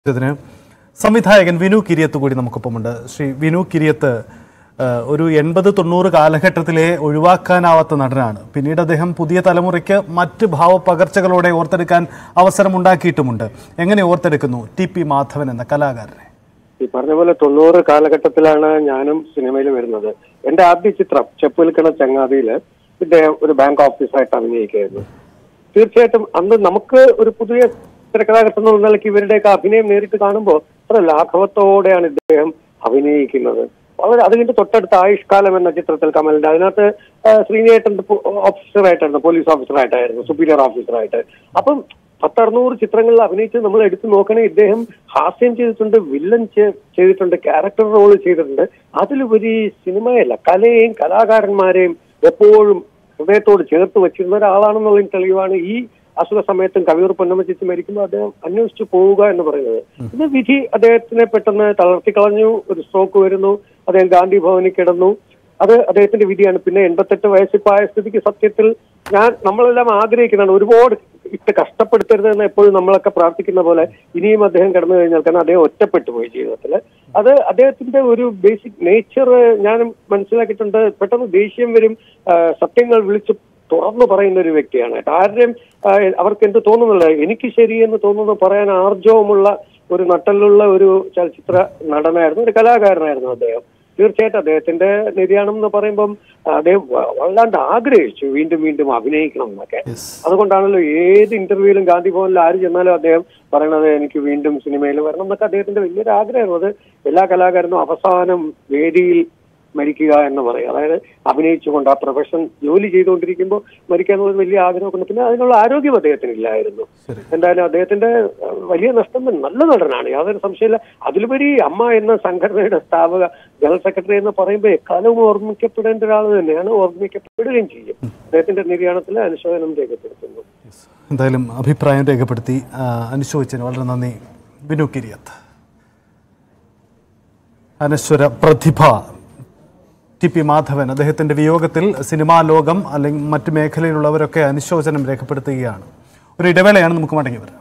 ഇതിന് സംവിധായകൻ വിനു കിരിയത്ത് കൂടി നമുക്കൊപ്പമുണ്ട് ശ്രീ വിനു കിരിയത്ത് ആ, ഒരു എൺപത് തൊണ്ണൂറ് കാലഘട്ടത്തിലെ ഒഴിവാക്കാനാവാത്ത നടനാണ് പിന്നീട് അദ്ദേഹം പുതിയ തലമുറയ്ക്ക് മറ്റ് ഭാവപകർച്ചകളോടെ ഓർത്തെടുക്കാൻ അവസരമുണ്ടാക്കിയിട്ടുമുണ്ട് എങ്ങനെ ഓർത്തെടുക്കുന്നു ടി പി മാധവൻ എന്ന കലാകാരനെ ഈ പറഞ്ഞ പോലെ തൊണ്ണൂറ് കാലഘട്ടത്തിലാണ് ഞാനും സിനിമയിൽ വരുന്നത് എന്റെ ആദ്യ ചിത്രം ചെപ്പുൽക്കണ ചങ്ങാതിയില് ഇദ്ദേഹം ഒരു ബാങ്ക് ഓഫീസറായിട്ട് അഭിനയിക്കുകയായിരുന്നു തീർച്ചയായിട്ടും അന്ന് നമുക്ക് ഒരു പുതിയ തിരക്കഥാകൃത്ത് എന്ന നിലയ്ക്ക് ഇവരുടെയൊക്കെ അഭിനയം നേരിട്ട് കാണുമ്പോൾ അത്ര ലാഘവത്തോടെയാണ് ഇദ്ദേഹം അഭിനയിക്കുന്നത് വളരെ അത് കഴിഞ്ഞ് തൊട്ടടുത്ത ആയുഷ്കാലം എന്ന ചിത്രത്തിൽ കമലിന്റെ അതിനകത്ത് ആ, ശ്രീനേട്ടൻ ഓഫീസറായിട്ടായിരുന്നു പോലീസ് ഓഫീസറായിട്ടായിരുന്നു സുപ്പീരിയർ ഓഫീസറായിട്ട് അപ്പം പത്തറുന്നൂറ് ചിത്രങ്ങളിൽ അഭിനയിച്ച് നമ്മൾ എടുത്തു നോക്കണേ ഇദ്ദേഹം ഹാസ്യം ചെയ്തിട്ടുണ്ട് വില്ലൻ ചെ- ചെയ്തിട്ടുണ്ട് ക്യാരക്ടർ റോൾ ചെയ്തിട്ടുണ്ട് അതിലുപരി സിനിമയല്ല കലയെയും കലാകാരന്മാരെയും എപ്പോഴും ഹൃദയത്തോട് ചേർത്ത് വെച്ചിരുന്ന ഒരാളാണെന്നുള്ള തെളിവാണ് ഈ അസുഖ സമയത്തും കവിയൂർ പൊന്നമ്മ ചേച്ചി മരിക്കുമ്പോൾ അദ്ദേഹം അന്വേഷിച്ചു പോവുക എന്ന് പറയുന്നത് ഇത് വിധി അദ്ദേഹത്തിനെ പെട്ടെന്ന് തളർത്തി കളഞ്ഞു ഒരു സ്ട്രോക്ക് വരുന്നു അദ്ദേഹം ഗാന്ധി ഭവനിൽ കിടന്നു അത് അദ്ദേഹത്തിന്റെ വിധിയാണ് പിന്നെ എൺപത്തെട്ട് വയസ്സിപ്പായ സ്ഥിതിക്ക് സത്യത്തിൽ ഞാൻ നമ്മളെല്ലാം ആഗ്രഹിക്കുന്നതാണ് ഒരുപാട് ഇട്ട് കഷ്ടപ്പെടുത്തരുത് എന്ന് എപ്പോഴും നമ്മളൊക്കെ പ്രാർത്ഥിക്കുന്ന പോലെ ഇനിയും അദ്ദേഹം കിടന്നു കഴിഞ്ഞാൽ കാരണം അദ്ദേഹം ഒറ്റപ്പെട്ടു പോയി ജീവിതത്തിൽ അത് അദ്ദേഹത്തിന്റെ ഒരു ബേസിക് നേച്ചർ ഞാൻ മനസ്സിലാക്കിയിട്ടുണ്ട് പെട്ടെന്ന് ദേഷ്യം വരും ആ, സത്യങ്ങൾ വിളിച്ച് തുറന്നു പറയുന്ന ഒരു വ്യക്തിയാണ് കേട്ടോ ആരുടെയും ആ, അവർക്ക് എന്ത് തോന്നുന്നില്ല എനിക്ക് ശരി എന്ന് തോന്നുന്നു പറയാൻ ആർജവമുള്ള ഒരു നട്ടലുള്ള ഒരു ചലച്ചിത്ര നടനായിരുന്നു ഒരു കലാകാരനായിരുന്നു അദ്ദേഹം തീർച്ചയായിട്ടും അദ്ദേഹത്തിന്റെ നിര്യാണം എന്ന് പറയുമ്പം അദ്ദേഹം വ- വല്ലാണ്ട് ആഗ്രഹിച്ചു വീണ്ടും വീണ്ടും അഭിനയിക്കണം എന്നൊക്കെ യെസ് അതുകൊണ്ടാണല്ലോ ഏത് ഇന്റർവ്യൂവിലും ഗാന്ധി ഭവനിൽ ആര് ചെന്നാലും അദ്ദേഹം പറയണത് എനിക്ക് വീണ്ടും സിനിമയിൽ വരണം എന്നൊക്കെ അദ്ദേഹത്തിന്റെ വലിയൊരു ആഗ്രഹമായിരുന്നു അത് എല്ലാ കലാകാരനും അവസാനം വേദിയിൽ മരിക്കുക എന്ന് പറയും അതായത് അഭിനയിച്ചുകൊണ്ട് ആ പ്രൊഫഷൻ ജോലി ചെയ്തുകൊണ്ടിരിക്കുമ്പോൾ മരിക്കുക എന്നുള്ളത് വലിയ ആഗ്രഹമൊക്കെ പിന്നെ അതിനുള്ള ആരോഗ്യം അദ്ദേഹത്തിന് ഇല്ലായിരുന്നു ശരി എന്തായാലും അദ്ദേഹത്തിന്റെ അഹ്, വലിയ നഷ്ടം തന്നെ. നല്ല നടനാണ് യാതൊരു സംശയമില്ല അതിലുപരി അമ്മ എന്ന സംഘടനയുടെ സ്ഥാപക ജനറൽ സെക്രട്ടറി എന്ന് പറയുമ്പോൾ എക്കാലവും ഓർമ്മിക്കപ്പെടേണ്ട ഒരാൾ തന്നെയാണ് ഓർമ്മിക്കപ്പെടുകയും ചെയ്യും അദ്ദേഹത്തിന്റെ നിര്യാണത്തിൽ അനുശോചനം രേഖപ്പെടുത്തുന്നു യെസ് എന്തായാലും അഭിപ്രായം രേഖപ്പെടുത്തി ആ, അനുശോചിച്ചതിന് വളരെ നന്ദി വിനു കിരിയത്ത് അനശ്വര പ്രതിഭ ടി പി മാധവൻ അദ്ദേഹത്തിൻ്റെ വിയോഗത്തിൽ സിനിമാ ലോകം അല്ലെങ്കിൽ മറ്റ് മേഖലയിലുള്ളവരൊക്കെ അനുശോചനം രേഖപ്പെടുത്തുകയാണ് ഒരു ഇടവേളയാണ് നമുക്ക് മടങ്ങി വരാം